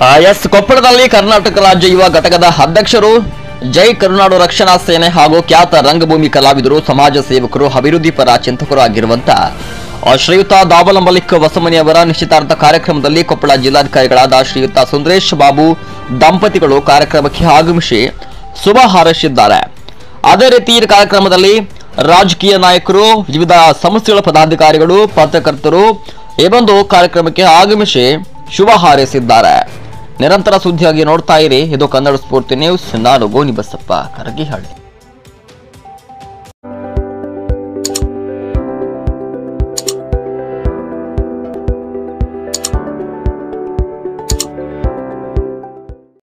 ಆ, ಎಸ್ ಕೊಪ್ಪಳದಲ್ಲಿ ಕರ್ನಾಟಕ ರಾಜ್ಯ ಯುವ ಘಟಕದ ಅಧ್ಯಕ್ಷರು ಜೈ ಕರುನಾಡು ರಕ್ಷಣಾ ಸೇನೆ ಹಾಗೂ ಖ್ಯಾತ ರಂಗಭೂಮಿ ಕಲಾವಿದರು ಸಮಾಜ ಸೇವಕರು ಅಭಿವೃದ್ಧಿ ಪರ ಚಿಂತಕರು ಆಗಿರುವಂತ ಆ, ಶ್ರೀಯುತ ದಾವಲ ಮಲಿಕ್ ಹೊಸಮನಿ ಅವರ ನಿಶ್ಚಿತಾರ್ಥ ಕಾರ್ಯಕ್ರಮದಲ್ಲಿ ಕೊಪ್ಪಳ ಜಿಲ್ಲಾಧಿಕಾರಿಗಳಾದ ಶ್ರೀಯುತ ಸುಂದರೇಶ್ ಬಾಬು ದಂಪತಿಗಳು ಕಾರ್ಯಕ್ರಮಕ್ಕೆ ಆಗಮಿಸಿ ಶುಭ ಹಾರೈಸಿದ್ದಾರೆ ಅದೇ ರೀತಿ ಈ ಕಾರ್ಯಕ್ರಮದಲ್ಲಿ ರಾಜಕೀಯ ನಾಯಕರು ವಿವಿಧ ಸಂಸ್ಥೆಗಳ ಪದಾಧಿಕಾರಿಗಳು ಪತ್ರಕರ್ತರು ಈ ಒಂದು ಕಾರ್ಯಕ್ರಮಕ್ಕೆ ಆಗಮಿಸಿ ಶುಭ ಹಾರೈಸಿದ್ದಾರೆ ನಿರಂತರ ಸುದ್ದಿಯಾಗಿ ನೋಡ್ತಾ ಇರಿ ಇದು ಕನ್ನಡ ಸ್ಫೂರ್ತಿ ನ್ಯೂಸ್ ನಾನು ಗೋನಿ ಬಸಪ್ಪ ಕರಗಿಹಳ್ಳಿ